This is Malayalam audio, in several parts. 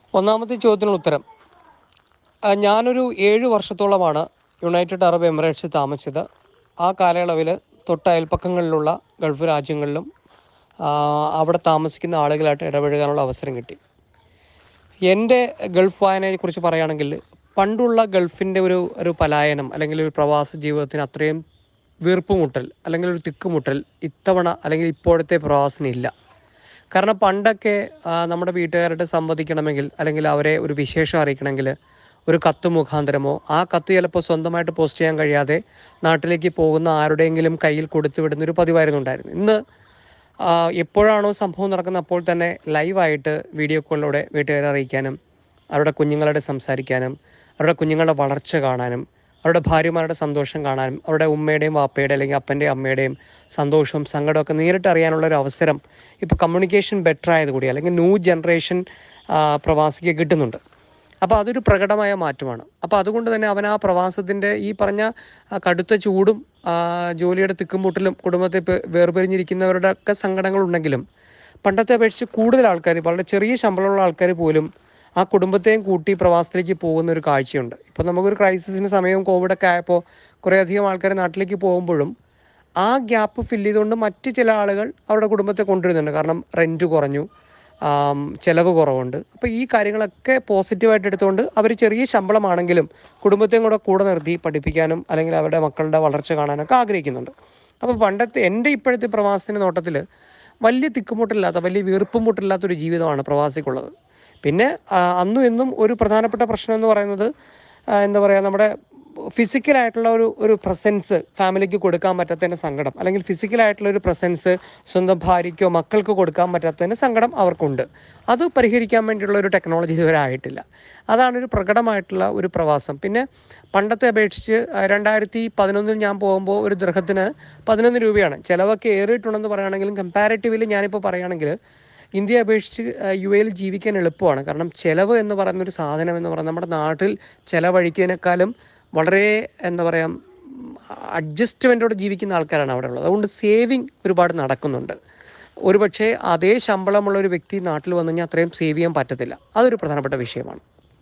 ഒന്നാമത്തെ ചോദ്യത്തിനുള്ള ഉത്തരം ആ, ഞാനൊരു ഏഴ് വർഷത്തോളമാണ് യുണൈറ്റഡ് അറബ് എമിറേറ്റ്സിൽ താമസിച്ചത് ആ കാലയളവിൽ തൊട്ട് അയൽപ്പക്കങ്ങളിലുള്ള ഗൾഫ് രാജ്യങ്ങളിലും ആ, അവിടെ താമസിക്കുന്ന ആളുകളായിട്ട് ഇടപഴകാനുള്ള അവസരം കിട്ടി എൻ്റെ ഗൾഫ് വായനയെക്കുറിച്ച് പറയുകയാണെങ്കിൽ പണ്ടുള്ള ഗൾഫിൻ്റെ ഒരു ഒരു പലായനം അല്ലെങ്കിൽ ഒരു പ്രവാസ ജീവിതത്തിന് അത്രയും വീർപ്പുമുട്ടൽ അല്ലെങ്കിൽ ഒരു തിക്കുമുട്ടൽ ഇത്തവണ അല്ലെങ്കിൽ ഇപ്പോഴത്തെ പ്രവാസത്തിനില്ല കാരണം പണ്ടൊക്കെ ആ, നമ്മുടെ വീട്ടുകാരുടെ സംവദിക്കണമെങ്കിൽ അല്ലെങ്കിൽ അവരെ ഒരു വിശേഷം അറിയിക്കണമെങ്കിൽ ഒരു കത്ത് മുഖാന്തരമോ ആ കത്ത് ചിലപ്പോൾ സ്വന്തമായിട്ട് പോസ്റ്റ് ചെയ്യാൻ കഴിയാതെ നാട്ടിലേക്ക് പോകുന്ന ആരുടെയെങ്കിലും കയ്യിൽ കൊടുത്തു വിടുന്ന ഒരു പതിവായിരുന്നു ഉണ്ടായിരുന്നു ഇന്ന് ആ, എപ്പോഴാണോ സംഭവം നടക്കുന്നത് അപ്പോൾ തന്നെ ലൈവായിട്ട് വീഡിയോ കോളിലൂടെ വീട്ടുകാരെ അറിയിക്കാനും അവരുടെ കുഞ്ഞുങ്ങളോട് സംസാരിക്കാനും അവരുടെ കുഞ്ഞുങ്ങളുടെ വളർച്ച കാണാനും അവരുടെ ഭാര്യമാരുടെ സന്തോഷം കാണാനും അവരുടെ ഉമ്മയുടെയും വാപ്പയുടെയും അല്ലെങ്കിൽ അപ്പൻ്റെയും അമ്മയുടെയും സന്തോഷവും സങ്കടവും ഒക്കെ നേരിട്ട് അറിയാനുള്ള ഒരു അവസരം ഇപ്പോൾ കമ്മ്യൂണിക്കേഷൻ ബെറ്റർ ആയതുകൂടി അല്ലെങ്കിൽ ന്യൂ ജനറേഷൻ പ്രവാസിക്ക് കിട്ടുന്നുണ്ട് അപ്പോൾ അതൊരു പ്രകടമായ മാറ്റമാണ് അപ്പോൾ അതുകൊണ്ട് തന്നെ അവൻ ആ പ്രവാസത്തിൻ്റെ ഈ പറഞ്ഞ ആ കടുത്ത ചൂടും ആ ജോലിയുടെ തിക്കുമുട്ടലും കുടുംബത്തെ പേ- വേർപിരിഞ്ഞിരിക്കുന്നവരുടെ ഒക്കെ സങ്കടങ്ങളുണ്ടെങ്കിലും പണ്ടത്തെ അപേക്ഷിച്ച് കൂടുതൽ ആൾക്കാർ വളരെ ചെറിയ ശമ്പളമുള്ള ആൾക്കാർ പോലും ആ കുടുംബത്തെയും കൂട്ടി പ്രവാസത്തിലേക്ക് പോകുന്ന ഒരു കാഴ്ചയുണ്ട് ഇപ്പോൾ നമുക്കൊരു ക്രൈസിസിന് സമയവും കോവിഡൊക്കെ ആയപ്പോൾ കുറേയധികം ആൾക്കാർ നാട്ടിലേക്ക് പോകുമ്പോഴും ആ ഗ്യാപ്പ് ഫില്ല് ചെയ്തുകൊണ്ട് മറ്റ് ചില ആളുകൾ അവരുടെ കുടുംബത്തെ കൊണ്ടുവരുന്നുണ്ട് കാരണം റെൻറ്റ് കുറഞ്ഞു ആം, ചെലവ് കുറവുണ്ട് അപ്പോൾ ഈ കാര്യങ്ങളൊക്കെ പോസിറ്റീവായിട്ട് എടുത്തുകൊണ്ട് അവർ ചെറിയ ശമ്പളമാണെങ്കിലും കുടുംബത്തെയും കൂടെ കൂടെ നിർത്തി പഠിപ്പിക്കാനും അല്ലെങ്കിൽ അവരുടെ മക്കളുടെ വളർച്ച കാണാനൊക്കെ ആഗ്രഹിക്കുന്നുണ്ട് അപ്പോൾ പണ്ടത്തെ എൻ്റെ ഇപ്പോഴത്തെ പ്രവാസത്തിൻ്റെ നോട്ടത്തിൽ വലിയ തിക്കുമുട്ടില്ലാത്ത വലിയ വീർപ്പുമുട്ടില്ലാത്ത ഒരു ജീവിതമാണ് പ്രവാസിക്കുള്ളത് പിന്നെ ആ, അന്നും ഇന്നും ഒരു പ്രധാനപ്പെട്ട പ്രശ്നം എന്ന് പറയുന്നത് ആ, എന്താ പറയുക നമ്മുടെ ഫിസിക്കലായിട്ടുള്ള ഒരു ഒരു പ്രസൻസ് ഫാമിലിക്ക് കൊടുക്കാൻ പറ്റാത്തതിൻ്റെ സങ്കടം അല്ലെങ്കിൽ ഫിസിക്കലായിട്ടുള്ള ഒരു പ്രസൻസ് സ്വന്തം ഭാര്യയ്ക്കോ മക്കൾക്ക് കൊടുക്കാൻ പറ്റാത്തതിൻ്റെ സങ്കടം അവർക്കുണ്ട് അത് പരിഹരിക്കാൻ വേണ്ടിയുള്ള ഒരു ടെക്നോളജി ഇതുവരെ ആയിട്ടില്ല അതാണ് ഒരു പ്രകടമായിട്ടുള്ള ഒരു പ്രവാസം പിന്നെ പണ്ടത്തെ അപേക്ഷിച്ച് ആ, രണ്ടായിരത്തി പതിനൊന്നിൽ ഞാൻ പോകുമ്പോൾ ഒരു ദൃഹത്തിന് പതിനൊന്ന് രൂപയാണ് ചിലവൊക്കെ ഏറിയിട്ടുണ്ടെന്ന് പറയുകയാണെങ്കിലും കമ്പാരിറ്റീവ്ലി ഞാനിപ്പോൾ പറയുകയാണെങ്കിൽ ഇന്ത്യയെ അപേക്ഷിച്ച് ആ, യു എയിൽ ജീവിക്കാൻ എളുപ്പമാണ് കാരണം ചിലവ് എന്ന് പറയുന്ന ഒരു സാധനം എന്ന് പറയുന്നത് നമ്മുടെ നാട്ടിൽ ചിലവഴിക്കുന്നതിനേക്കാളും വളരെ എന്താ പറയുക അഡ്ജസ്റ്റ്മെൻറ്റോടെ ജീവിക്കുന്ന ആൾക്കാരാണ് അവിടെ ഉള്ളത് അതുകൊണ്ട് സേവിങ് ഒരുപാട് നടക്കുന്നുണ്ട് ഒരുപക്ഷെ അതേ ശമ്പളമുള്ള ഒരു വ്യക്തി നാട്ടിൽ വന്നു കഴിഞ്ഞാൽ അത്രയും സേവ് ചെയ്യാൻ പറ്റത്തില്ല അതൊരു പ്രധാനപ്പെട്ട വിഷയമാണ്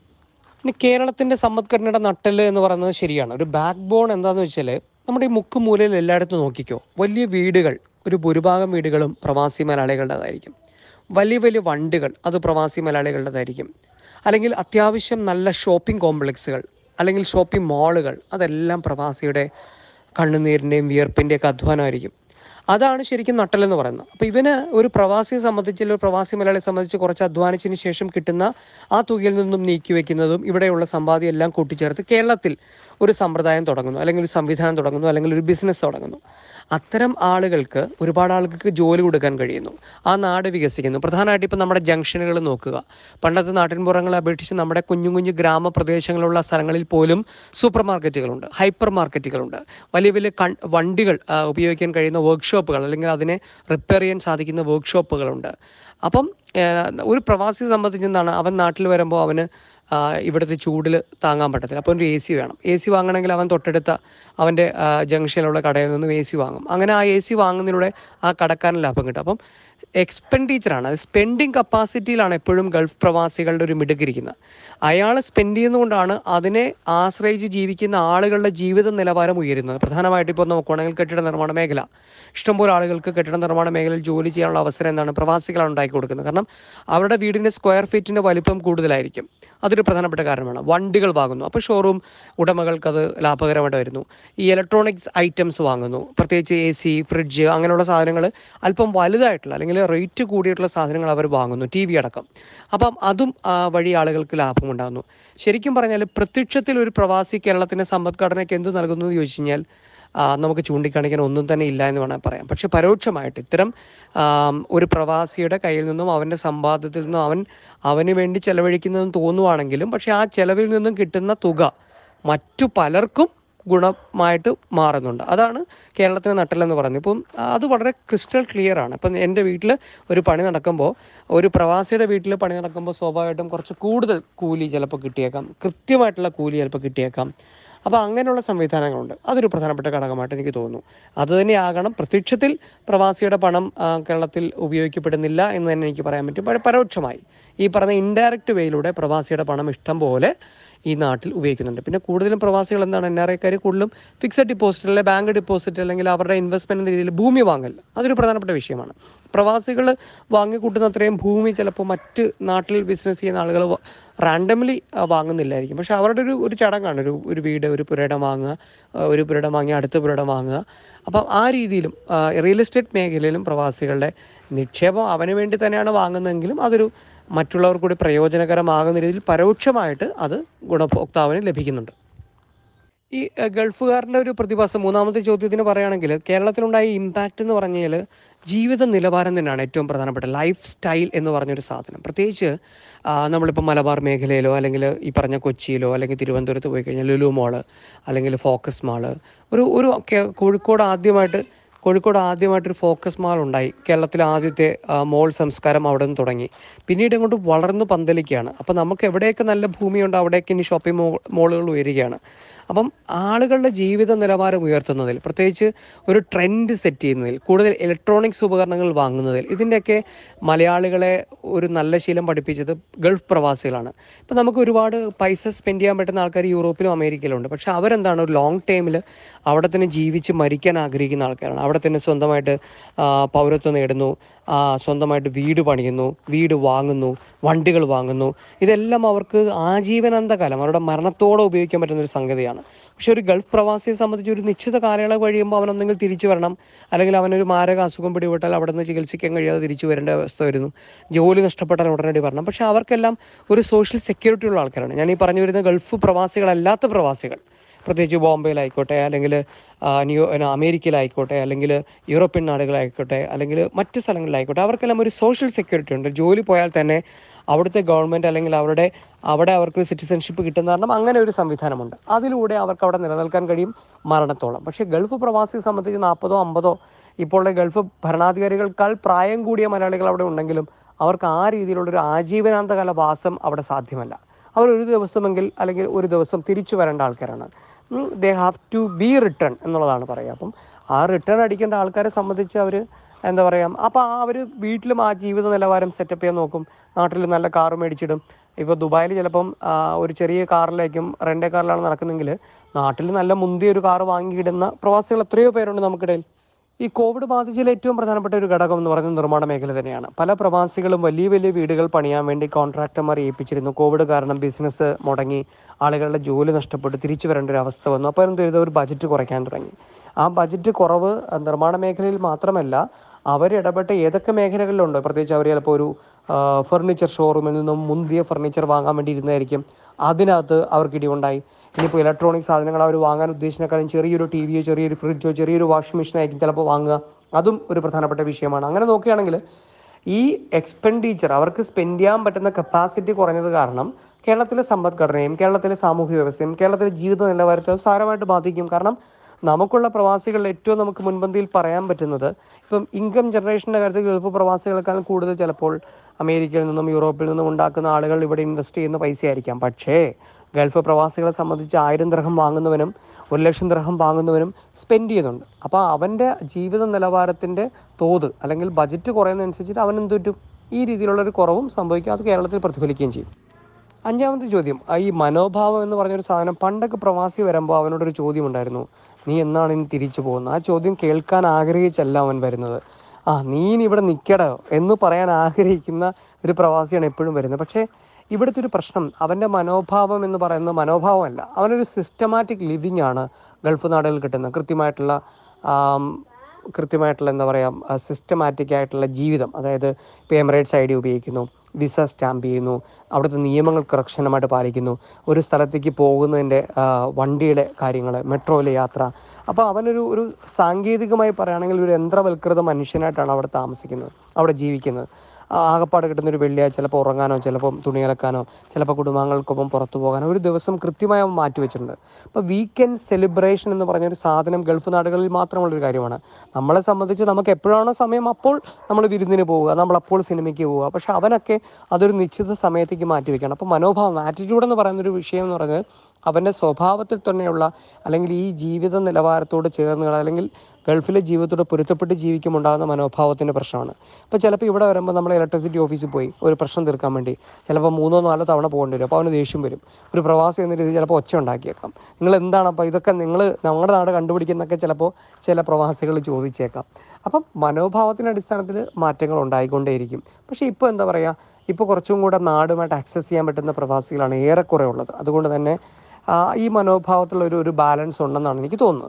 ഇനി കേരളത്തിൻ്റെ സമ്പദ്ഘടനയുടെ നട്ടല് എന്ന് പറയുന്നത് ശരിയാണ് ഒരു ബാക്ക് ബോൺ എന്താണെന്ന് വെച്ചാൽ നമ്മുടെ ഈ മുക്ക് മൂലയിൽ എല്ലായിടത്തും നോക്കിക്കോ വലിയ വീടുകൾ ഒരു ഭൂരിഭാഗം വീടുകളും പ്രവാസി മലയാളികളുടേതായിരിക്കും വലിയ വലിയ വണ്ടികൾ അത് പ്രവാസി മലയാളികളുടേതായിരിക്കും അല്ലെങ്കിൽ അത്യാവശ്യം നല്ല ഷോപ്പിംഗ് കോംപ്ലക്സുകൾ അല്ലെങ്കിൽ ഷോപ്പിംഗ് മാളുകൾ അതെല്ലാം പ്രവാസിയുടെ കണ്ണുനീരിൻ്റെയും വിയർപ്പിൻ്റെയൊക്കെ അധ്വാനമായിരിക്കും അതാണ് ശരിക്കും നട്ടലെന്ന് പറയുന്നത് അപ്പോൾ ഇവന് ഒരു പ്രവാസിയെ സംബന്ധിച്ച് ഒരു പ്രവാസി മലയാളിയെ സംബന്ധിച്ച് കുറച്ച് അധ്വാനിച്ചതിന് ശേഷം കിട്ടുന്ന ആ തുകയിൽ നിന്നും നീക്കി വെക്കുന്നതും ഇവിടെയുള്ള സമ്പാദ്യം എല്ലാം കൂട്ടിച്ചേർത്ത് കേരളത്തിൽ ഒരു സമ്പ്രദായം തുടങ്ങുന്നു അല്ലെങ്കിൽ ഒരു സംവിധാനം തുടങ്ങുന്നു അല്ലെങ്കിൽ ഒരു ബിസിനസ് തുടങ്ങുന്നു അത്തരം ആളുകൾക്ക് ഒരുപാട് ആളുകൾക്ക് ജോലി കൊടുക്കാൻ കഴിയുന്നു ആ നാട് വികസിക്കുന്നു പ്രധാനമായിട്ട് ഇപ്പം നമ്മുടെ ജംഗ്ഷനുകൾ നോക്കുക പണ്ടത്തെ നാട്ടിൻപുറങ്ങളെ അപേക്ഷിച്ച് നമ്മുടെ കുഞ്ഞു കുഞ്ഞു ഗ്രാമപ്രദേശങ്ങളിലുള്ള സ്ഥലങ്ങളിൽ പോലും സൂപ്പർ മാർക്കറ്റുകളുണ്ട് ഹൈപ്പർ മാർക്കറ്റുകളുണ്ട് വലിയ വലിയ കൺ വണ്ടികൾ ആ, ഉപയോഗിക്കാൻ കഴിയുന്ന വർക്ക്ഷോപ്പുകൾ അല്ലെങ്കിൽ അതിനെ റിപ്പയർ ചെയ്യാൻ സാധിക്കുന്ന വർക്ക്ഷോപ്പുകളുണ്ട് അപ്പം ഏഹ്, ഒരു പ്രവാസിയെ സംബന്ധിച്ച് എന്താണ് അവൻ നാട്ടിൽ വരുമ്പോൾ അവന് ആ, ഇവിടുത്തെ ചൂടിൽ താങ്ങാൻ പറ്റത്തില്ല അപ്പോൾ ഒരു എ സി വേണം എ സി വാങ്ങണമെങ്കിൽ അവൻ തൊട്ടടുത്ത അവൻ്റെ ആ, ജംഗ്ഷനിലുള്ള കടയിൽ നിന്നും എ സി വാങ്ങും അങ്ങനെ ആ എ സി വാങ്ങുന്നതിലൂടെ ആ കടക്കാരന് ലാഭം കിട്ടും അപ്പം എക്സ്പെൻഡിച്ചറാണ് അത് സ്പെൻഡിങ് കപ്പാസിറ്റിയിലാണ് എപ്പോഴും ഗൾഫ് പ്രവാസികളുടെ ഒരു മിടുക്കിരിക്കുന്നത് അയാൾ സ്പെൻഡ് ചെയ്യുന്നതുകൊണ്ടാണ് അതിനെ ആശ്രയിച്ച് ജീവിക്കുന്ന ആളുകളുടെ ജീവിത നിലവാരം ഉയരുന്നത് പ്രധാനമായിട്ട് ഇപ്പോൾ നോക്കുകയാണെങ്കിൽ കെട്ടിട നിർമ്മാണ മേഖല ഇഷ്ടംപോലെ ആളുകൾക്ക് കെട്ടിട നിർമ്മാണ മേഖലയിൽ ജോലി ചെയ്യാനുള്ള അവസരം എന്താണ് പ്രവാസികളാണ് ഉണ്ടാക്കി കൊടുക്കുന്നത് കാരണം അവരുടെ വീടിൻ്റെ സ്ക്വയർ ഫീറ്റിൻ്റെ വലിപ്പം കൂടുതലായിരിക്കും അതൊരു പ്രധാനപ്പെട്ട കാരണമാണ് വണ്ടികൾ വാങ്ങുന്നു അപ്പോൾ ഷോറൂം ഉടമകൾക്ക് അത് ലാഭകരമായിട്ട് വരുന്നു ഈ ഇലക്ട്രോണിക്സ് ഐറ്റംസ് വാങ്ങുന്നു പ്രത്യേകിച്ച് എ സി ഫ്രിഡ്ജ് അങ്ങനെയുള്ള സാധനങ്ങൾ അല്പം വലുതായിട്ടുള്ള അല്ലെങ്കിൽ റേറ്റ് കൂടിയിട്ടുള്ള സാധനങ്ങൾ അവർ വാങ്ങുന്നു ടി വി അടക്കം അപ്പം അതും ആ, വഴി ആളുകൾക്ക് ലാഭമുണ്ടാകുന്നു ശരിക്കും പറഞ്ഞാൽ പ്രത്യക്ഷത്തിൽ ഒരു പ്രവാസി കേരളത്തിൻ്റെ സമ്പദ്ഘടനയ്ക്ക് എന്ത് നൽകുന്നു എന്ന് ചോദിച്ചു കഴിഞ്ഞാൽ ആ, നമുക്ക് ചൂണ്ടിക്കാണിക്കാൻ ഒന്നും തന്നെ ഇല്ല എന്ന് വേണം പറയാം പക്ഷെ പരോക്ഷമായിട്ട് ഇത്തരം ആം, ഒരു പ്രവാസിയുടെ കയ്യിൽ നിന്നും അവൻ്റെ സമ്പാദ്യത്തിൽ നിന്നും അവൻ അവന് വേണ്ടി ചെലവഴിക്കുന്നതെന്ന് തോന്നുവാണെങ്കിലും പക്ഷെ ആ ചെലവിൽ നിന്നും കിട്ടുന്ന തുക മറ്റു പലർക്കും ഗുണമായിട്ട് മാറുന്നുണ്ട് അതാണ് കേരളത്തിന് നട്ടലെന്ന് പറയുന്നത് ഇപ്പം അത് വളരെ ക്രിസ്റ്റൽ ക്ലിയർ ആണ് ഇപ്പം എൻ്റെ വീട്ടിൽ ഒരു പണി നടക്കുമ്പോൾ ഒരു പ്രവാസിയുടെ വീട്ടിൽ പണി നടക്കുമ്പോൾ സ്വാഭാവികമായിട്ടും കുറച്ച് കൂടുതൽ കൂലി ചിലപ്പോൾ കിട്ടിയേക്കാം കൃത്യമായിട്ടുള്ള കൂലി ചിലപ്പോൾ കിട്ടിയേക്കാം അപ്പോൾ അങ്ങനെയുള്ള സംവിധാനങ്ങളുണ്ട് അതൊരു പ്രധാനപ്പെട്ട ഘടകമായിട്ട് എനിക്ക് തോന്നുന്നു അതുതന്നെയാകണം പ്രത്യക്ഷത്തിൽ പ്രവാസിയുടെ പണം ആ, കേരളത്തിൽ ഉപയോഗിക്കപ്പെടുന്നില്ല എന്ന് തന്നെ എനിക്ക് പറയാൻ പറ്റും പക്ഷേ പരോക്ഷമായി ഈ പറഞ്ഞ ഇൻഡയറക്റ്റ് വേയിലൂടെ പ്രവാസിയുടെ പണം ഇഷ്ടം പോലെ ഈ നാട്ടിൽ ഉപയോഗിക്കുന്നുണ്ട് പിന്നെ കൂടുതലും പ്രവാസികൾ എന്താണ് എൻ ആർ ഐക്കാർ കൂടുതലും ഫിക്സഡ് ഡിപ്പോസിറ്റ് അല്ലെങ്കിൽ ബാങ്ക് ഡിപ്പോസിറ്റ് അല്ലെങ്കിൽ അവരുടെ ഇൻവെസ്റ്റ്മെന്റ് എന്ന രീതിയിൽ ഭൂമി വാങ്ങൽ അതൊരു പ്രധാനപ്പെട്ട വിഷയമാണ് പ്രവാസികൾ വാങ്ങിക്കൂട്ടുന്ന അത്രയും ഭൂമി ചിലപ്പോൾ മറ്റ് നാട്ടിൽ ബിസിനസ് ചെയ്യുന്ന ആളുകൾ റാൻഡംലി വാങ്ങുന്നില്ലായിരിക്കും പക്ഷെ അവരുടെ ഒരു ഒരു ചടങ്ങാണ് ഒരു ഒരു വീട് ഒരു പുരയിടം വാങ്ങുക ആ, ഒരു പുരയിടം വാങ്ങി അടുത്ത പുരയിടം വാങ്ങുക അപ്പം ആ രീതിയിലും റിയൽ എസ്റ്റേറ്റ് മേഖലയിലും പ്രവാസികളുടെ നിക്ഷേപം അവന് വേണ്ടി തന്നെയാണ് വാങ്ങുന്നതെങ്കിലും അതൊരു മറ്റുള്ളവർക്ക് കൂടി പ്രയോജനകരമാകുന്ന രീതിയിൽ പരോക്ഷമായിട്ട് അത് ഗുണഭോക്താവിന് ലഭിക്കുന്നുണ്ട് ഈ അഹ്, ഗൾഫുകാരുടെ ഒരു പ്രതിഭാസം മൂന്നാമത്തെ ചോദ്യത്തിന് പറയുകയാണെങ്കിൽ കേരളത്തിലുണ്ടായ ഇമ്പാക്റ്റ് എന്ന് പറഞ്ഞാൽ ജീവിത നിലവാരം തന്നെയാണ് ഏറ്റവും പ്രധാനപ്പെട്ട ലൈഫ് സ്റ്റൈൽ എന്ന് പറഞ്ഞൊരു സാധനം പ്രത്യേകിച്ച് ആ, നമ്മളിപ്പോൾ മലബാർ മേഖലയിലോ അല്ലെങ്കിൽ ഈ പറഞ്ഞ കൊച്ചിയിലോ അല്ലെങ്കിൽ തിരുവനന്തപുരത്ത് പോയി കഴിഞ്ഞാൽ ലുലു മോള് അല്ലെങ്കിൽ ഫോക്കസ് മാള് ഒരു ഒരു കേ- കോഴിക്കോട് ആദ്യമായിട്ട് കോഴിക്കോട് ആദ്യമായിട്ടൊരു ഫോക്കസ് മാൾ ഉണ്ടായി കേരളത്തിലെ ആദ്യത്തെ ആ, മോൾ സംസ്കാരം അവിടെ നിന്ന് തുടങ്ങി പിന്നീട് ഇങ്ങോട്ട് വളർന്നു പന്തലിക്കുകയാണ് അപ്പോൾ നമുക്ക് എവിടെയൊക്കെ നല്ല ഭൂമിയുണ്ട് അവിടേക്ക് ഇനി ഷോപ്പിംഗ് മോ മോളുകൾ ഉയരുകയാണ് അപ്പം ആളുകളുടെ ജീവിത നിലവാരം ഉയർത്തുന്നതിൽ പ്രത്യേകിച്ച് ഒരു ട്രെൻഡ് സെറ്റ് ചെയ്യുന്നതിൽ കൂടുതൽ ഇലക്ട്രോണിക്സ് ഉപകരണങ്ങൾ വാങ്ങുന്നതിൽ ഇതിൻ്റെയൊക്കെ മലയാളികളെ ഒരു നല്ല ശീലം പഠിപ്പിച്ചത് ഗൾഫ് പ്രവാസികളാണ് ഇപ്പം നമുക്ക് ഒരുപാട് പൈസ സ്പെൻഡ് ചെയ്യാൻ പറ്റുന്ന ആൾക്കാർ യൂറോപ്പിലും അമേരിക്കയിലും ഉണ്ട് പക്ഷെ അവരെന്താണ് ഒരു ലോങ് ടൈമിൽ അവിടെ തന്നെ ജീവിച്ച് മരിക്കാൻ ആഗ്രഹിക്കുന്ന ആൾക്കാരാണ് അവിടെ തന്നെ സ്വന്തമായിട്ട് ആ, പൗരത്വം നേടുന്നു ആ, സ്വന്തമായിട്ട് വീട് പണിയുന്നു വീട് വാങ്ങുന്നു വണ്ടികൾ വാങ്ങുന്നു ഇതെല്ലാം അവർക്ക് ആജീവനാന്തകാലം അവരുടെ മരണത്തോടെ ഉപയോഗിക്കാൻ പറ്റുന്ന ഒരു സംഗതിയാണ് പക്ഷെ ഒരു ഗൾഫ് പ്രവാസിയെ സംബന്ധിച്ച് ഒരു നിശ്ചിത കാലയളവ് കഴിയുമ്പോൾ അവനൊന്നെങ്കിൽ തിരിച്ചു വരണം അല്ലെങ്കിൽ അവനൊരു മാരക അസുഖം പിടിപെട്ടാൽ അവിടെ നിന്ന് ചികിത്സിക്കാൻ കഴിയാതെ തിരിച്ചു വരേണ്ട അവസ്ഥ വരുന്നു ജോലി നഷ്ടപ്പെട്ടാൽ ഉടനടി വരണം പക്ഷെ അവർക്കെല്ലാം ഒരു സോഷ്യൽ സെക്യൂരിറ്റി ഉള്ള ആൾക്കാരാണ് ഞാൻ ഈ പറഞ്ഞു വരുന്ന ഗൾഫ് പ്രവാസികളല്ലാത്ത പ്രവാസികൾ പ്രത്യേകിച്ച് ബോംബെയിലായിക്കോട്ടെ അല്ലെങ്കിൽ ആ, ന്യൂ പിന്നെ അമേരിക്കയിലായിക്കോട്ടെ അല്ലെങ്കിൽ യൂറോപ്യൻ നാടുകളായിക്കോട്ടെ അല്ലെങ്കിൽ മറ്റ് സ്ഥലങ്ങളിലായിക്കോട്ടെ അവർക്കെല്ലാം ഒരു സോഷ്യൽ സെക്യൂരിറ്റി ഉണ്ട് ജോലി പോയാൽ തന്നെ അവിടുത്തെ ഗവൺമെൻറ് അല്ലെങ്കിൽ അവരുടെ അവിടെ അവർക്ക് സിറ്റിസൺഷിപ്പ് കിട്ടുന്ന കാരണം അങ്ങനെ ഒരു സംവിധാനമുണ്ട് അതിലൂടെ അവർക്ക് അവിടെ നിലനിൽക്കാൻ കഴിയും മരണത്തോളം പക്ഷേ ഗൾഫ് പ്രവാസിയെ സംബന്ധിച്ച് നാൽപ്പതോ അമ്പതോ ഇപ്പോൾ ഗൾഫ് ഭരണാധികാരികൾക്കാൾ പ്രായം കൂടിയ മലയാളികൾ അവിടെ ഉണ്ടെങ്കിലും അവർക്ക് ആ രീതിയിലുള്ളൊരു ആജീവനാന്തകാല വാസം അവിടെ സാധ്യമല്ല അവർ ഒരു ദിവസമെങ്കിൽ അല്ലെങ്കിൽ ഒരു ദിവസം തിരിച്ചു വരേണ്ട ആൾക്കാരാണ് they have to be return എന്നുള്ളതാണ് പറയുക അപ്പം ആ റിട്ടേൺ അടിക്കേണ്ട ആൾക്കാരെ സംബന്ധിച്ച് അവർ എന്താ പറയുക അപ്പോൾ ആ അവർ വീട്ടിലും ആ ജീവിത നിലവാരം സെറ്റപ്പ് ചെയ്യാൻ നോക്കും നാട്ടിൽ നല്ല കാർ മേടിച്ചിടും ഇപ്പോൾ ദുബായിൽ ചിലപ്പം ആ, ഒരു ചെറിയ കാറിലേക്കും റെൻ്റെ കാറിലാണ് നടക്കുന്നെങ്കിൽ നാട്ടിൽ നല്ല മുന്തിയ ഒരു കാർ വാങ്ങിയിടുന്ന പ്രവാസികൾ എത്രയോ പേരുണ്ട് നമുക്കിടയിൽ ഈ കോവിഡ് ബാധിച്ചതിൽ ഏറ്റവും പ്രധാനപ്പെട്ട ഒരു ഘടകം എന്ന് പറയുന്നത് നിർമ്മാണ മേഖല തന്നെയാണ് പല പ്രവാസികളും വലിയ വലിയ വീടുകൾ പണിയാൻ വേണ്ടി കോൺട്രാക്ടർമാർ ഏൽപ്പിച്ചിരുന്നു കോവിഡ് കാരണം ബിസിനസ് മുടങ്ങി ആളുകളുടെ ജോലി നഷ്ടപ്പെട്ട് തിരിച്ചു വരേണ്ട ഒരു അവസ്ഥ വന്നു അപ്പോൾ എന്ത് ചെയ്തു ഒരു ബജറ്റ് കുറയ്ക്കാൻ തുടങ്ങി ആ ബജറ്റ് കുറവ് ആ, നിർമ്മാണ മേഖലയിൽ മാത്രമല്ല അവരിടപെട്ട ഏതൊക്കെ മേഖലകളിലുണ്ടോ പ്രത്യേകിച്ച് അവർ ചിലപ്പോൾ ഒരു ഫർണിച്ചർ ഷോറൂമിൽ നിന്നും മുന്തിയ ഫർണിച്ചർ വാങ്ങാൻ വേണ്ടി ഇരുന്നായിരിക്കും അതിനകത്ത് അവർക്ക് ഇടിവുണ്ടായി ഇനിയിപ്പോൾ ഇലക്ട്രോണിക് സാധനങ്ങൾ അവർ വാങ്ങാൻ ഉദ്ദേശിച്ചതിനേക്കാളും ചെറിയൊരു ടി വിയോ ചെറിയൊരു ഫ്രിഡ്ജോ ചെറിയൊരു വാഷിംഗ് മെഷീനായിരിക്കും ചിലപ്പോൾ വാങ്ങുക അതും ഒരു പ്രധാനപ്പെട്ട വിഷയമാണ് അങ്ങനെ നോക്കുകയാണെങ്കിൽ ഈ എക്സ്പെൻഡിച്ചർ അവർക്ക് സ്പെൻഡ് ചെയ്യാൻ പറ്റുന്ന കപ്പാസിറ്റി കുറഞ്ഞത് കാരണം കേരളത്തിലെ സമ്പദ്ഘടനയും കേരളത്തിലെ സാമൂഹ്യ വ്യവസ്ഥയും കേരളത്തിലെ ജീവിത നിലവാരത്തെ അത് സാരമായിട്ട് ബാധിക്കും കാരണം നമുക്കുള്ള പ്രവാസികളിൽ ഏറ്റവും നമുക്ക് മുൻപന്തിയിൽ പറയാൻ പറ്റുന്നത് ഇപ്പം ഇൻകം ജനറേഷൻ്റെ കാര്യത്തിൽ ഗൾഫ് പ്രവാസികളെക്കാളും കൂടുതൽ ചിലപ്പോൾ അമേരിക്കയിൽ നിന്നും യൂറോപ്പിൽ നിന്നും ഉണ്ടാക്കുന്ന ആളുകൾ ഇവിടെ ഇൻവെസ്റ്റ് ചെയ്യുന്ന പൈസയായിരിക്കാം പക്ഷേ ഗൾഫ് പ്രവാസികളെ സംബന്ധിച്ച് ആയിരം ദ്രഹം വാങ്ങുന്നവനും ഒരു ലക്ഷം ദ്രഹം വാങ്ങുന്നവനും സ്പെൻഡ് ചെയ്യുന്നുണ്ട് അപ്പോൾ അവൻ്റെ ജീവിത നിലവാരത്തിൻ്റെ തോത് അല്ലെങ്കിൽ ബജറ്റ് കുറയുന്നതനുസരിച്ചിട്ട് അവൻ എന്ത് പറ്റും ഈ രീതിയിലുള്ളൊരു കുറവും സംഭവിക്കും അത് കേരളത്തിൽ പ്രതിഫലിക്കുകയും ചെയ്യും അഞ്ചാമത്തെ ചോദ്യം ആ ഈ മനോഭാവം എന്ന് പറഞ്ഞൊരു സാധനം പണ്ടൊക്കെ പ്രവാസി വരുമ്പോൾ അവനോടൊരു ചോദ്യം ഉണ്ടായിരുന്നു നീ എന്നാണ് ഇനി തിരിച്ചു പോകുന്നത് ആ ചോദ്യം കേൾക്കാൻ ആഗ്രഹിച്ചല്ല അവൻ വരുന്നത് ആ നീ ഇനി ഇവിടെ നിൽക്കടോ എന്ന് പറയാൻ ആഗ്രഹിക്കുന്ന ഒരു പ്രവാസിയാണ് എപ്പോഴും വരുന്നത് പക്ഷേ ഇവിടുത്തെ ഒരു പ്രശ്നം അവൻ്റെ മനോഭാവം എന്ന് പറയുന്നത് മനോഭാവമല്ല അവനൊരു സിസ്റ്റമാറ്റിക് ലിവിങ് ആണ് ഗൾഫ് നാടുകളിൽ കിട്ടുന്നത് കൃത്യമായിട്ടുള്ള ആം, കൃത്യമായിട്ടുള്ള എന്താ പറയുക സിസ്റ്റമാറ്റിക് ആയിട്ടുള്ള ജീവിതം അതായത് ഇപ്പോൾ എമിറേറ്റ്സ് ഐ ഡി ഉപയോഗിക്കുന്നു വിസ സ്റ്റാമ്പ് ചെയ്യുന്നു അവിടുത്തെ നിയമങ്ങൾ കർശനമായിട്ട് പാലിക്കുന്നു ഒരു സ്ഥലത്തേക്ക് പോകുന്നതിൻ്റെ ആ, വണ്ടിയുടെ കാര്യങ്ങൾ മെട്രോയിലെ യാത്ര അപ്പോൾ അവനൊരു ഒരു സാങ്കേതികമായി പറയുകയാണെങ്കിൽ ഒരു യന്ത്രവൽകൃത മനുഷ്യനായിട്ടാണ് അവിടെ താമസിക്കുന്നത് അവിടെ ജീവിക്കുന്നത് ആകപ്പാട് കിട്ടുന്ന ഒരു വെള്ളിയാഴ്ച ചിലപ്പോൾ ഉറങ്ങാനോ ചിലപ്പോൾ തുണി അലക്കാനോ ചിലപ്പോൾ കുടുംബാംഗങ്ങൾക്കൊപ്പം പുറത്തു പോകാനോ ഒരു ദിവസം കൃത്യമായി അവൻ മാറ്റി വെച്ചിട്ടുണ്ട് അപ്പോൾ വീക്കെൻഡ് സെലിബ്രേഷൻ എന്ന് പറഞ്ഞ ഒരു സാധനം ഗൾഫ് നാടുകളിൽ മാത്രമുള്ളൊരു കാര്യമാണ് നമ്മളെ സംബന്ധിച്ച് നമുക്ക് എപ്പോഴാണോ സമയം അപ്പോൾ നമ്മൾ വിരുന്നിന് പോവുക നമ്മൾ അപ്പോൾ സിനിമയ്ക്ക് പോവുക പക്ഷെ അവനൊക്കെ അതൊരു നിശ്ചിത സമയത്തേക്ക് മാറ്റി വെക്കണം അപ്പോൾ മനോഭാവം ആറ്റിറ്റ്യൂഡ് എന്ന് പറയുന്ന ഒരു വിഷയം എന്ന് പറഞ്ഞാൽ അവൻ്റെ സ്വഭാവത്തിൽ തന്നെയുള്ള അല്ലെങ്കിൽ ഈ ജീവിത നിലവാരത്തോട് ചേർന്ന് അല്ലെങ്കിൽ ഗൾഫിലെ ജീവിതത്തോട് പൊരുത്തപ്പെട്ട് ജീവിക്കുമ്പോൾ ഉണ്ടാകുന്ന മനോഭാവത്തിൻ്റെ പ്രശ്നമാണ് ഇപ്പോൾ ചിലപ്പോൾ ഇവിടെ വരുമ്പോൾ നമ്മൾ ഇലക്ട്രിസിറ്റി ഓഫീസിൽ പോയി ഒരു പ്രശ്നം തീർക്കാൻ വേണ്ടി ചിലപ്പോൾ മൂന്നോ നാലോ തവണ പോകേണ്ടി വരും അപ്പോൾ അവന് ദേഷ്യം വരും ഒരു പ്രവാസി എന്ന രീതിയിൽ ചിലപ്പോൾ ഒച്ച ഉണ്ടാക്കിയേക്കാം നിങ്ങൾ എന്താണ് അപ്പോൾ ഇതൊക്കെ നിങ്ങൾ നമ്മുടെ നാട് കണ്ടുപിടിക്കുന്നൊക്കെ ചിലപ്പോൾ ചില പ്രവാസികൾ ചോദിച്ചേക്കാം അപ്പം മനോഭാവത്തിൻ്റെ അടിസ്ഥാനത്തിൽ മാറ്റങ്ങൾ ഉണ്ടായിക്കൊണ്ടേയിരിക്കും പക്ഷേ ഇപ്പോൾ എന്താ പറയുക ഇപ്പോൾ കുറച്ചും കൂടെ നാടുമായിട്ട് ആക്സസ് ചെയ്യാൻ പറ്റുന്ന പ്രവാസികളാണ് ഏറെക്കുറെ ഉള്ളത് അതുകൊണ്ട് തന്നെ ആ, ഈ മനോഭാവത്തിലുള്ള ഒരു ഒരു ബാലൻസ് ഉണ്ടെന്നാണ് എനിക്ക് തോന്നുന്നത്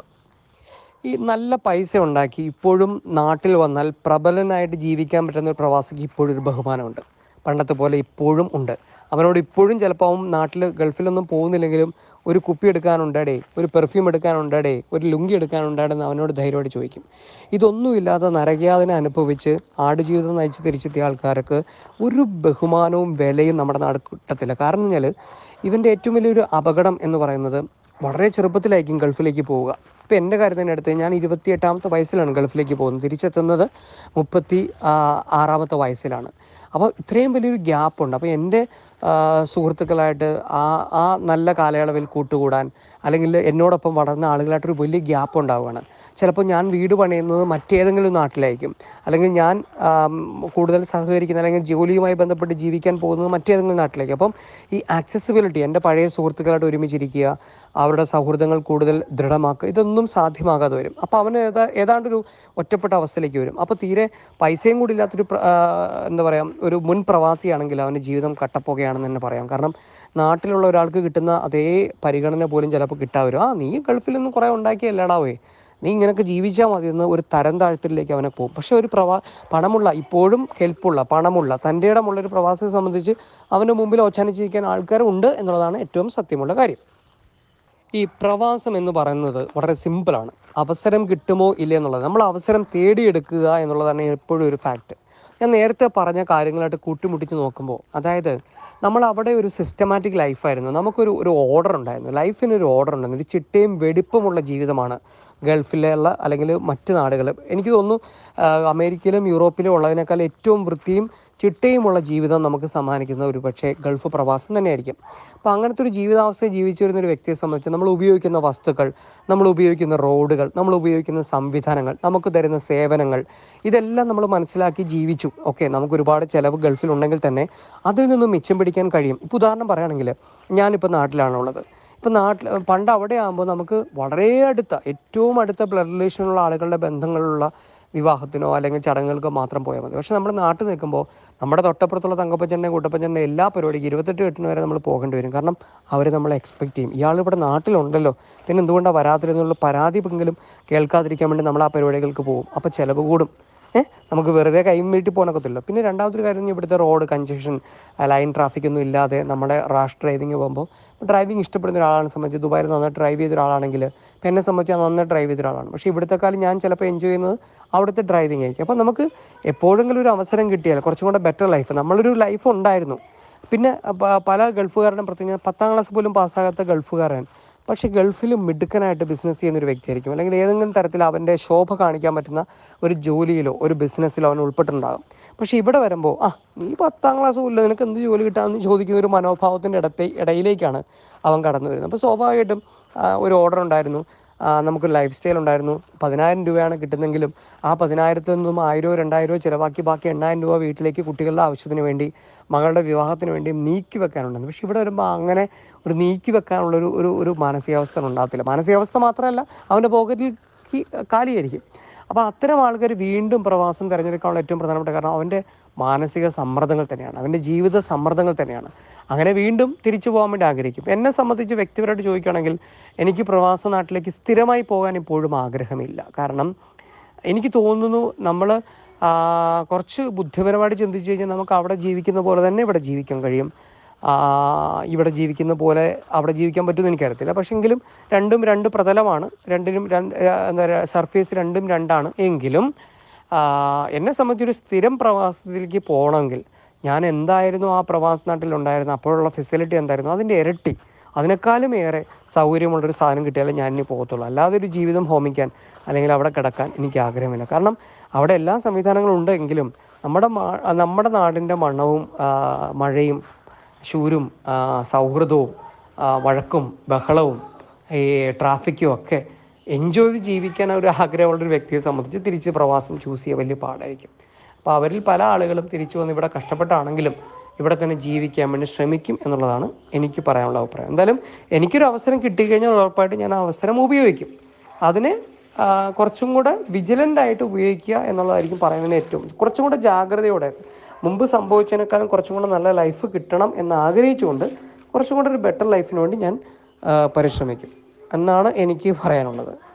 ഈ നല്ല പൈസ ഉണ്ടാക്കി ഇപ്പോഴും നാട്ടിൽ വന്നാൽ പ്രബലനായിട്ട് ജീവിക്കാൻ പറ്റുന്ന ഒരു പ്രവാസിക്ക് ഇപ്പോഴും ഒരു ബഹുമാനമുണ്ട് പണ്ടത്തെ പോലെ ഇപ്പോഴും ഉണ്ട് അവനോട് ഇപ്പോഴും ചിലപ്പോൾ അവൻ നാട്ടിൽ ഗൾഫിലൊന്നും പോകുന്നില്ലെങ്കിലും ഒരു കുപ്പി എടുക്കാനുണ്ടടേ ഒരു പെർഫ്യൂം എടുക്കാനുണ്ടടേ ഒരു ലുങ്കി എടുക്കാനുണ്ടാടെന്ന് അവനോട് ധൈര്യമായിട്ട് ചോദിക്കും ഇതൊന്നുമില്ലാതെ നരകയാതന അനുഭവിച്ച് ആടുജീവിതം നയിച്ച് തിരിച്ചെത്തിയ ആൾക്കാർക്ക് ഒരു ബഹുമാനവും വിലയും നമ്മുടെ നാട് കിട്ടത്തില്ല കാരണം എന്ന് വെച്ചാൽ ഇവൻ്റെ ഏറ്റവും വലിയൊരു അപകടം എന്ന് പറയുന്നത് വളരെ ചെറുപ്പത്തിലായിരിക്കും ഗൾഫിലേക്ക് പോവുക ഇപ്പോൾ എൻ്റെ കാര്യം തന്നെ എടുത്ത് ഞാൻ ഇരുപത്തിയെട്ടാമത്തെ വയസ്സിലാണ് ഗൾഫിലേക്ക് പോകുന്നത് തിരിച്ചെത്തുന്നത് മുപ്പത്തി ആ, ആറാമത്തെ വയസ്സിലാണ് അപ്പോൾ ഇത്രയും വലിയൊരു ഗ്യാപ്പുണ്ട് അപ്പോൾ എൻ്റെ ആ, സുഹൃത്തുക്കളായിട്ട് ആ ആ നല്ല കാലയളവിൽ കൂട്ടുകൂടാൻ അല്ലെങ്കിൽ എന്നോടൊപ്പം വളർന്ന ആളുകളായിട്ടൊരു വലിയ ഗ്യാപ്പ് ഉണ്ടാവുകയാണ് ചിലപ്പോൾ ഞാൻ വീട് പണിയുന്നത് മറ്റേതെങ്കിലും നാട്ടിലായിരിക്കും അല്ലെങ്കിൽ ഞാൻ ആം, കൂടുതൽ സഹകരിക്കുന്ന അല്ലെങ്കിൽ ജോലിയുമായി ബന്ധപ്പെട്ട് ജീവിക്കാൻ പോകുന്നത് മറ്റേതെങ്കിലും നാട്ടിലായിരിക്കും അപ്പം ഈ ആക്സസിബിലിറ്റി എൻ്റെ പഴയ സുഹൃത്തുക്കളായിട്ട് ഒരുമിച്ചിരിക്കുക അവരുടെ സൗഹൃദങ്ങൾ കൂടുതൽ ദൃഢമാക്കുക ഇതൊന്നും സാധ്യമാകാതെ വരും അപ്പോൾ അവന് ഏതാ ഏതാണ്ടൊരു ഒറ്റപ്പെട്ട അവസ്ഥയിലേക്ക് വരും അപ്പോൾ തീരെ പൈസയും കൂടി ഇല്ലാത്തൊരു പ്ര- ആ, എന്താ പറയുക ഒരു മുൻ പ്രവാസിയാണെങ്കിൽ അവൻ്റെ ജീവിതം കട്ടപ്പോകയാണെന്ന് തന്നെ പറയാം കാരണം നാട്ടിലുള്ള ഒരാൾക്ക് കിട്ടുന്ന അതേ പരിഗണന പോലും ചിലപ്പോൾ കിട്ടാവരും ആ നീ ഗൾഫിൽ നിന്ന് കുറേ ഉണ്ടാക്കിയല്ലേടാവേ നീ ഇങ്ങനെയൊക്കെ ജീവിച്ചാൽ മതി എന്ന് ഒരു തരം താഴ്ത്തലിലേക്ക് അവനെ പോകും പക്ഷെ ഒരു പ്രവാ പണമുള്ള ഇപ്പോഴും കെൽപ്പുള്ള പണമുള്ള തൻ്റെ ഇടമുള്ള ഒരു പ്രവാസിയെ സംബന്ധിച്ച് അവന് മുമ്പിൽ ഓച്ചാനിച്ചിരിക്കാൻ ആൾക്കാരുണ്ട് എന്നുള്ളതാണ് ഏറ്റവും സത്യമുള്ള കാര്യം ഈ പ്രവാസം എന്ന് പറയുന്നത് വളരെ സിമ്പിളാണ് അവസരം കിട്ടുമോ ഇല്ല എന്നുള്ളത് നമ്മൾ അവസരം തേടിയെടുക്കുക എന്നുള്ളതാണ് എപ്പോഴും ഒരു ഫാക്റ്റ് ഞാൻ നേരത്തെ പറഞ്ഞ കാര്യങ്ങളായിട്ട് കൂട്ടിമുട്ടിച്ച് നോക്കുമ്പോൾ അതായത് നമ്മൾ അവിടെ ഒരു സിസ്റ്റമാറ്റിക് ലൈഫായിരുന്നു നമുക്കൊരു ഒരു ഓർഡർ ഉണ്ടായിരുന്നു ലൈഫിന് ഒരു ഓർഡർ ഉണ്ടായിരുന്നു ഒരു ചിട്ടയും വെടിപ്പുമുള്ള ജീവിതമാണ് ഗൾഫിലുള്ള അല്ലെങ്കിൽ മറ്റ് നാടുകൾ എനിക്ക് തോന്നുന്നു ആ, അമേരിക്കയിലും യൂറോപ്പിലും ഉള്ളതിനേക്കാൾ ഏറ്റവും വൃത്തിയും ചിട്ടയുമുള്ള ജീവിതം നമുക്ക് സമ്മാനിക്കുന്ന ഒരു പക്ഷേ ഗൾഫ് പ്രവാസം തന്നെയായിരിക്കും അപ്പോൾ അങ്ങനത്തെ ഒരു ജീവിതാവസ്ഥ ജീവിച്ചു വരുന്ന ഒരു വ്യക്തിയെ സംബന്ധിച്ച് നമ്മൾ ഉപയോഗിക്കുന്ന വസ്തുക്കൾ നമ്മൾ ഉപയോഗിക്കുന്ന റോഡുകൾ നമ്മൾ ഉപയോഗിക്കുന്ന സംവിധാനങ്ങൾ നമുക്ക് തരുന്ന സേവനങ്ങൾ ഇതെല്ലാം നമ്മൾ മനസ്സിലാക്കി ജീവിച്ചു ഓക്കെ നമുക്ക് ഒരുപാട് ചിലവ് ഗൾഫിലുണ്ടെങ്കിൽ തന്നെ അതിൽ നിന്നും മിച്ചം പിടിക്കാൻ കഴിയും ഇപ്പോൾ ഉദാഹരണം പറയുകയാണെങ്കിൽ ഞാനിപ്പോൾ നാട്ടിലാണുള്ളത് ഇപ്പം നാട്ടിൽ പണ്ട് അവിടെ ആകുമ്പോൾ നമുക്ക് വളരെ അടുത്ത ഏറ്റവും അടുത്ത ബ്ലഡ് റിലേഷനുള്ള ആളുകളുടെ ബന്ധങ്ങളുള്ള വിവാഹത്തിനോ അല്ലെങ്കിൽ ചടങ്ങുകൾക്കോ മാത്രം പോയാൽ മതി പക്ഷെ നമ്മൾ നാട്ടിൽ നിൽക്കുമ്പോൾ നമ്മുടെ തൊട്ടപ്പുറത്തുള്ള തങ്കപ്പച്ചൻ്റെ കൂട്ടപ്പച്ചൻ്റെ എല്ലാ പരിപാടിക്കും ഇരുപത്തെട്ട് കെട്ടിന് വരെ നമ്മൾ പോകേണ്ടി വരും കാരണം അവർ നമ്മളെ എക്സ്പെക്ട് ചെയ്യും ഇയാൾ ഇവിടെ നാട്ടിലുണ്ടല്ലോ പിന്നെ എന്തുകൊണ്ടാണ് വരാത്തില്ലെന്നുള്ള പരാതി എങ്കിലും കേൾക്കാതിരിക്കാൻ വേണ്ടി നമ്മൾ ആ പരിപാടികൾക്ക് പോകും അപ്പോൾ ചിലവ് കൂടും ഏഹ് നമുക്ക് വെറുതെ കൈയും വീട്ടിൽ പോകാനൊക്കത്തില്ല പിന്നെ രണ്ടാമതൊരു കാര്യം എന്ന് ഇവിടുത്തെ റോഡ് കൺജഷൻ ലൈൻ ട്രാഫിക് ഒന്നും ഇല്ലാതെ നമ്മുടെ റാഷ് ഡ്രൈവിങ് പോകുമ്പോൾ ഡ്രൈവിംഗ് ഇഷ്ടപ്പെടുന്ന ഒരാളാണ് സംബന്ധിച്ച് ദുബായിൽ നന്നായിട്ട് ഡ്രൈവ് ചെയ്ത ഒരാളാണെങ്കിൽ ഇപ്പം എന്നെ സംബന്ധിച്ച് ഞാൻ നന്നായിട്ട് ഡ്രൈവ് ചെയ്ത ഒരാളാണ് പക്ഷേ ഇവിടുത്തെ കാലം ഞാൻ ചിലപ്പോൾ എൻജോയ് ചെയ്യുന്നത് അവിടുത്തെ ഡ്രൈവിംഗ് ആയിരിക്കും അപ്പോൾ നമുക്ക് എപ്പോഴെങ്കിലും ഒരു അവസരം കിട്ടിയാൽ കുറച്ചും കൂടെ ബെറ്റർ ലൈഫ് നമ്മളൊരു ലൈഫ് ഉണ്ടായിരുന്നു പിന്നെ പ- പല ഗൾഫുകാരുടെയും പ്രത്യേകിച്ച് പത്താം ക്ലാസ് പോലും പാസ്സാകാത്ത ഗൾഫുകാരൻ പക്ഷേ ഗൾഫിൽ മിടുക്കനായിട്ട് ബിസിനസ് ചെയ്യുന്ന ഒരു വ്യക്തിയായിരിക്കും അല്ലെങ്കിൽ ഏതെങ്കിലും തരത്തിൽ അവൻ്റെ ശോഭ കാണിക്കാൻ പറ്റുന്ന ഒരു ജോലിയിലോ ഒരു ബിസിനസ്സിലോ അവൻ ഉൾപ്പെട്ടിട്ടുണ്ടാകും പക്ഷേ ഇവിടെ വരുമ്പോൾ ആ നീ പത്താം ക്ലാസ് ഇല്ല നിനക്ക് എന്ത് ജോലി കിട്ടാമെന്ന് ചോദിക്കുന്ന ഒരു മനോഭാവത്തിൻ്റെ ഇടത്തെ ഇടയിലേക്കാണ് അവൻ കടന്നു വരുന്നത് അപ്പോൾ സ്വാഭാവികമായിട്ടും ആ, ഒരു ഓർഡർ ഉണ്ടായിരുന്നു ആ, നമുക്കൊരു ലൈഫ് സ്റ്റൈൽ ഉണ്ടായിരുന്നു പതിനായിരം രൂപയാണ് കിട്ടുന്നെങ്കിലും ആ പതിനായിരത്തിൽ നിന്നും ആയിരോ രണ്ടായിരോ ചിലവാക്കി ബാക്കി എണ്ണായിരം രൂപ വീട്ടിലേക്ക് കുട്ടികളുടെ ആവശ്യത്തിന് വേണ്ടി മകളുടെ വിവാഹത്തിന് വേണ്ടി നീക്കി വെക്കാനുണ്ടായിരുന്നു പക്ഷെ ഇവിടെ വരുമ്പോൾ അങ്ങനെ ഒരു നീക്കി വെക്കാനുള്ളൊരു ഒരു ഒരു മാനസികാവസ്ഥ ഉണ്ടാകത്തില്ല മാനസികാവസ്ഥ മാത്രമല്ല അവൻ്റെ പോക്കറ്റിൽ കാലിയായിരിക്കും അപ്പോൾ അത്തരം ആൾക്കാർ വീണ്ടും പ്രവാസം തിരഞ്ഞെടുക്കാനുള്ള ഏറ്റവും പ്രധാനപ്പെട്ട കാരണം അവൻ്റെ മാനസിക സമ്മർദ്ദങ്ങൾ തന്നെയാണ് അവൻ്റെ ജീവിത സമ്മർദ്ദങ്ങൾ തന്നെയാണ് അങ്ങനെ വീണ്ടും തിരിച്ചു പോകാൻ വേണ്ടി ആഗ്രഹിക്കും എന്നെ സംബന്ധിച്ച് വ്യക്തിപരമായിട്ട് ചോദിക്കുകയാണെങ്കിൽ എനിക്ക് പ്രവാസ നാട്ടിലേക്ക് സ്ഥിരമായി പോകാൻ ഇപ്പോഴും ആഗ്രഹമില്ല കാരണം എനിക്ക് തോന്നുന്നു നമ്മൾ കുറച്ച് ബുദ്ധിപരമായിട്ട് ചിന്തിച്ചു കഴിഞ്ഞാൽ നമുക്ക് അവിടെ ജീവിക്കുന്ന പോലെ തന്നെ ഇവിടെ ജീവിക്കാൻ കഴിയും ആ, ഇവിടെ ജീവിക്കുന്ന പോലെ അവിടെ ജീവിക്കാൻ പറ്റുമെന്ന് എനിക്കറിയത്തില്ല പക്ഷെ എങ്കിലും രണ്ടും രണ്ട് പ്രതലമാണ് രണ്ടിനും രണ്ട് ആ, എന്താ പറയുക സർഫേസ് രണ്ടും രണ്ടാണ് എങ്കിലും ആ, എന്നെ സംബന്ധിച്ചൊരു സ്ഥിരം പ്രവാസത്തിലേക്ക് പോകണമെങ്കിൽ ഞാൻ എന്തായിരുന്നു ആ പ്രവാസ നാട്ടിലുണ്ടായിരുന്ന അപ്പോഴുള്ള ഫെസിലിറ്റി എന്തായിരുന്നു അതിൻ്റെ ഇരട്ടി അതിനേക്കാളും ഏറെ സൗകര്യമുള്ളൊരു സാധനം കിട്ടിയാലേ ഞാൻ ഇനി പോകത്തുള്ളൂ അല്ലാതെ ഒരു ജീവിതം ഹോമിക്കാൻ അല്ലെങ്കിൽ അവിടെ കിടക്കാൻ എനിക്ക് ആഗ്രഹമില്ല കാരണം അവിടെ എല്ലാ സംവിധാനങ്ങളും ഉണ്ടെങ്കിലും നമ്മുടെ മാ- നമ്മുടെ നാടിൻ്റെ മണ്ണവും ആ, മഴയും ശൂരും ആ, സൗഹൃദവും ആ, വഴക്കും ബഹളവും ഈ ട്രാഫിക്കും ഒക്കെ എൻജോയ് ചെയ്ത് ജീവിക്കാൻ ഒരു ആഗ്രഹമുള്ളൊരു വ്യക്തിയെ സംബന്ധിച്ച് തിരിച്ച് പ്രവാസം ചൂസ് ചെയ്യുക വലിയ പാടായിരിക്കും അപ്പോൾ അവരിൽ പല ആളുകളും തിരിച്ചു വന്ന് ഇവിടെ കഷ്ടപ്പെട്ടാണെങ്കിലും ഇവിടെ തന്നെ ജീവിക്കാൻ വേണ്ടി ശ്രമിക്കും എന്നുള്ളതാണ് എനിക്ക് പറയാനുള്ള അഭിപ്രായം എന്തായാലും എനിക്കൊരു അവസരം കിട്ടിക്കഴിഞ്ഞാൽ ഉറപ്പായിട്ട് ഞാൻ ആ അവസരം ഉപയോഗിക്കും അതിനെ ആ, കുറച്ചും കൂടെ വിജിലൻ്റ് ആയിട്ട് ഉപയോഗിക്കുക എന്നുള്ളതായിരിക്കും പറയുന്നതിന് ഏറ്റവും കുറച്ചും കൂടെ ജാഗ്രതയോടെ മുമ്പ് സംഭവിച്ചതിനേക്കാളും കുറച്ചും കൂടെ നല്ല ലൈഫ് കിട്ടണം എന്ന് ആഗ്രഹിച്ചുകൊണ്ട് കുറച്ചും കൂടെ ഒരു ബെറ്റർ ലൈഫിന് വേണ്ടി ഞാൻ ആ, പരിശ്രമിക്കും എന്നാണ് എനിക്ക് പറയാനുള്ളത്